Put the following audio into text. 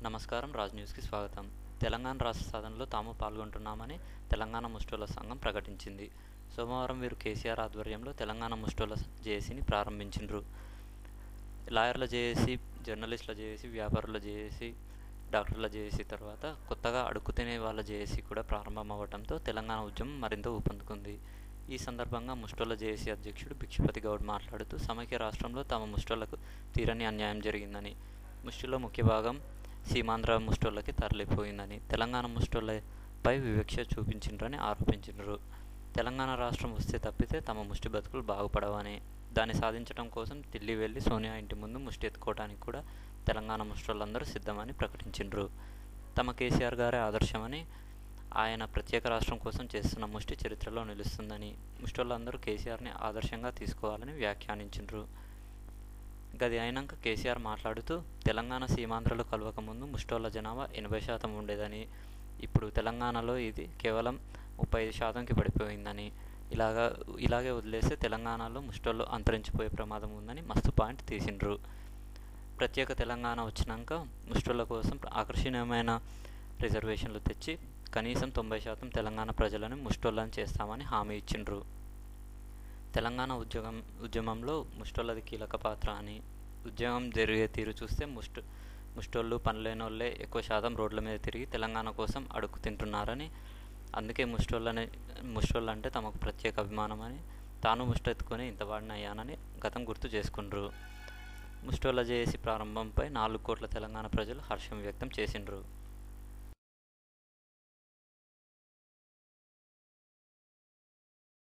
నమస్కారం రాజ్ న్యూస్కి స్వాగతం తెలంగాణ రాష్ట్ర సాధనలో తాము పాల్గొంటున్నామని తెలంగాణ ముష్టోల సంఘం ప్రకటించింది సోమవారం వీరు కేసీఆర్ ఆధ్వర్యంలో తెలంగాణ ముష్టోల జేఏసీని ప్రారంభించిండ్రు లాయర్ల జేఏసీ జర్నలిస్టుల జేఏసీ వ్యాపారుల జేఏసీ డాక్టర్ల జేఏసీ తర్వాత కొత్తగా అడుగు తినే వాళ్ళ జేఏసీ కూడా ప్రారంభమవ్వడంతో తెలంగాణ ఉద్యమం మరింత ఊపందుకుంది ఈ సందర్భంగా ముష్టోల జేఏసీ అధ్యక్షుడు భిక్షపతి గౌడ్ మాట్లాడుతూ సమైక్య రాష్ట్రంలో తమ ముష్టోలకు తీరని అన్యాయం జరిగిందని ముష్టిలో ముఖ్య భాగం సీమాంధ్ర ముష్టోళ్ళకి తరలిపోయిందని తెలంగాణ ముష్టోళ్ళపై వివక్ష చూపించిండ్రని ఆరోపించిండ్రు తెలంగాణ రాష్ట్రం వస్తే తప్పితే తమ ముష్టి బతుకులు బాగుపడవని దాన్ని సాధించడం కోసం ఢిల్లీ వెళ్ళి సోనియా ఇంటి ముందు ముష్టి ఎత్తుకోవడానికి కూడా తెలంగాణ ముష్టోళ్ళందరూ సిద్ధమని ప్రకటించిండ్రు తమ కేసీఆర్ గారే ఆదర్శమని ఆయన ప్రత్యేక రాష్ట్రం కోసం చేస్తున్న ముష్టి చరిత్రలో నిలుస్తుందని ముష్టోళ్ళందరూ కేసీఆర్ని ఆదర్శంగా తీసుకోవాలని వ్యాఖ్యానించిండ్రు గది అయినాక కేసీఆర్ మాట్లాడుతూ తెలంగాణ సీమాంధ్రలో కలవకముందు ముష్టోళ్ళ జనాభా ఎనభై శాతం ఉండేదని ఇప్పుడు తెలంగాణలో ఇది కేవలం ముప్పై ఐదు శాతంకి పడిపోయిందని ఇలాగా ఇలాగే వదిలేస్తే తెలంగాణలో ముష్టోళ్ళు అంతరించిపోయే ప్రమాదం ఉందని మస్తు పాయింట్ తీసిండ్రు ప్రత్యేక తెలంగాణ వచ్చినాక ముష్టోళ్ళ కోసం ఆకర్షణీయమైన రిజర్వేషన్లు తెచ్చి కనీసం తొంభై శాతం తెలంగాణ ప్రజలను ముష్టోళ్ళని చేస్తామని హామీ ఇచ్చిండ్రు తెలంగాణ ఉద్యోగం ఉద్యమంలో ముష్టోళ్ళది కీలక పాత్ర అని ఉద్యమం జరిగే తీరు చూస్తే ముష్ట ముష్టోళ్ళు పనులేని వాళ్ళే ఎక్కువ శాతం రోడ్ల మీద తిరిగి తెలంగాణ కోసం అడుగు తింటున్నారని అందుకే ముష్టోళ్ళని ముష్టోళ్ళు అంటే తమకు ప్రత్యేక అభిమానం అని తాను ముష్టెత్తుకొని ఇంత వాడిన అయ్యానని గతం గుర్తు చేసుకుండ్రు ముష్టోళ్ళ చేసి ప్రారంభంపై నాలుగు కోట్ల తెలంగాణ ప్రజలు హర్షం వ్యక్తం చేసిండ్రు